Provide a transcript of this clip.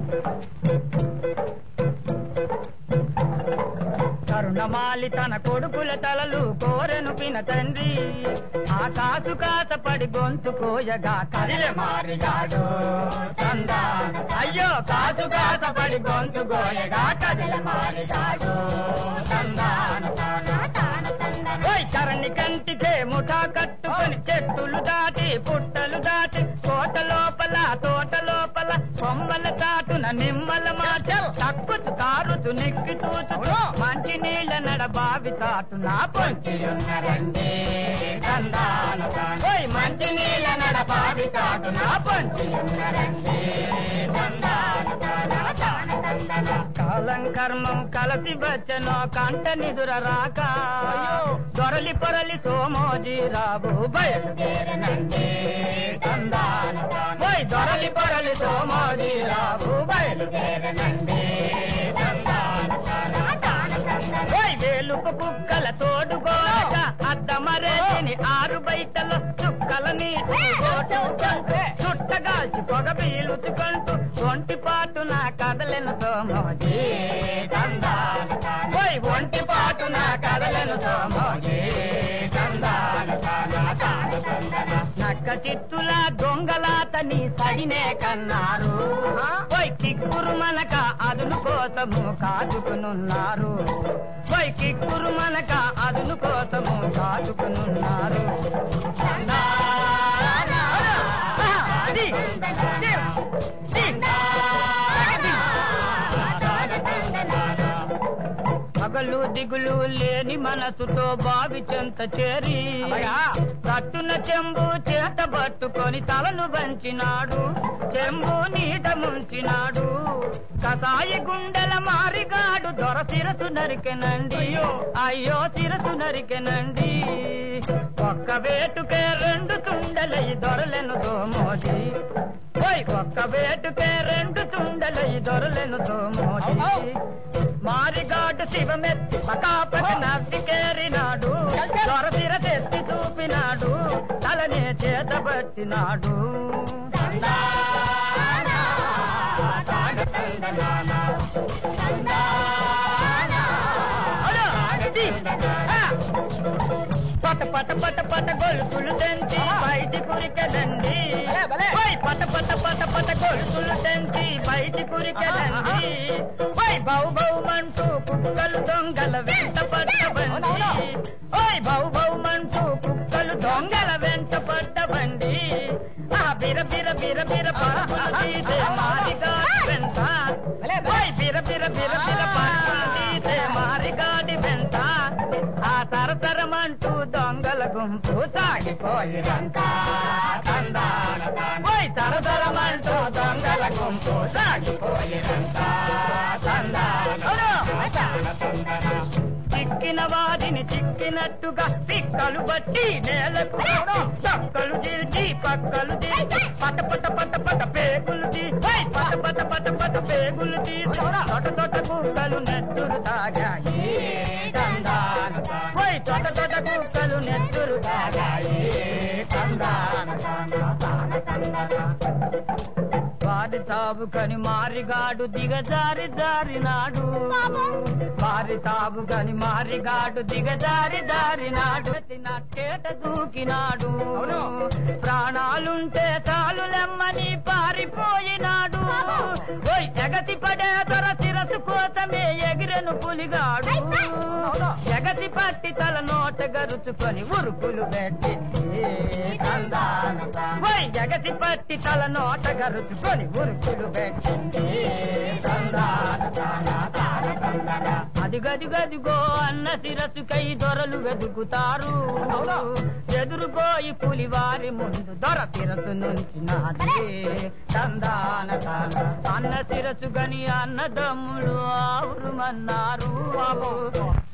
కరుణమాలి తన కొడుకుల తలలు కోరెను పిన తండ్రి ఆ కాసు కాసపడి గొంతు కోయగా కదిలే మారిగాడు తందాన అయ్యో కాసు కాసపడి గొంతు కోయగా కదిలే మారిగాడు తందాన ఓయ్ చరణి కంటికే ముఠా కట్టుకొని చెట్టులు దాటి పుట్టలు దాటి కోట లోపల తోట లోపల కొమ్మల చాటున నిమ్మల మాట తక్కుతు కారుతు నిక్కి చూచు మంచి నీళ్ళ నడ బావి చాటున పొంచి ఉన్నరండి తందాన ఓయ్ మంచి నీళ్ళ నడ బావి చాటున పొంచి ఉన్నరండి తందాన కాలం కర్మం కలసి వచ్చనో కంట నిదుర రాక దొరలి పొరలి సోమోజీ రాబు బయలుదేరనండి తందాన ఓయ్ దొరలి పొరలి సోమోజీ రాబు బయలుదేరనండి ఓయ్ వేలుపు కుక్కల తోడుకోక అద్దమరేతిని ఆరు బయటలో చుక్కల నీటి చుట్టగాల్చి పొగ పీలుచుకుంటూ ఒంటి పాటున కదలను సోమోజీ తందాన ఓయ్ ఒంటి పాటున కదలను సోమోజీ తందాన నక్క చిత్తుల దొంగలాతని సడినే కన్నారు పోయి కిక్కురు మనక అదును కోసము కాదుకునున్నారు పోయి కిక్కురు మనక అదును కోసము కాదుకునున్నారు అది, అది, పగలు దిగులు లేని మనసుతో బావి చెంత చేరి కట్టున చెంబు చేత పట్టుకొని తలను వంచినాడు చెంబు నీట ముంచినాడు కసాయి గుండెల మారిగాడు దొర శిరసు నరికెనండి అయ్యో శిరసు నరికెనండి ఒక్క వేటుకే రెండు తుండలై దొరలను దోమోది ఓయ్ ఒక్క వేటుకే రెండు తుండలై దొరలను దోమోది మారిగాడు శివమెత్తి పకాపక నవ్వికేరినాడు దొరసిర తెత్తి చూపినాడు తలనే చేతబట్టినాడు పట పట పట పట గొలుసులు తెంచి బయటి కురికెదండి ఓయ్ పట పట పట పట గొలుసులు తెంచి బయటి కురికెదండి ఓయ్ బౌ బౌ మంటూ కుక్కలు దొంగల వెంట పడ్డబండి ఓయ్ బౌ బౌ మంటూ కుక్కలు దొంగల వెంట పడ్డబండి ఆ బిర బిర బిర బిర పరుపులు తీసే మారిగాడి వెంట ఓయ్ బిర బిర బిర బిర పరుపులు తీసే మారిగాడి వెంట ఆ తరతరమంటూ దొంగల గుంపు సాగిపోయిరంట ఓయ్ తరతరమంటూ దొంగల గుంపు సాగిపోయిరంట చిక్కిన వారిని చిక్కినట్టుగా పిక్కలు బట్టి నేలకు పక్కలు తీర్చి పక్కలు తీర్చి పట పట పట పట పేగులు తీసి పట పట పట పట పేగులు తీసి తొట తొట కుక్కలు నెత్తురు తాగాయి ఓయ్ తొట తొట కుక్కలు నెత్తురు తాగాయి వారి తావు కని మారిగాడు దిగజారి జారినాడు వారి తావు కని మారిగాడు దిగజారి జారినాడు నట్టేట దూకినాడు ప్రాణాలుంటే చాలులెమ్మని పారిపోయినాడు ఓయ్ ఎగతి పడే దొర శిరసు కోసమే ఎగిరెను పులిగాడు ఎగతి పట్టి తల నోట గరుచుకొని ఉరుకులు పెట్టి ఓయ్ ఎగతి పట్టి తల నోట గరుచుకొని ఉరుకులు పెట్టింది అదిగదిగదిగో అన్న శిరసుకై దొరలు వెతుకుతారు ఎదురుపోయి పులివారి ముందు దొర శిరసు నుంచి నాది తందాన తాన అన్న శిరసు గని అన్నదమ్ములు ఆవురుమన్నారు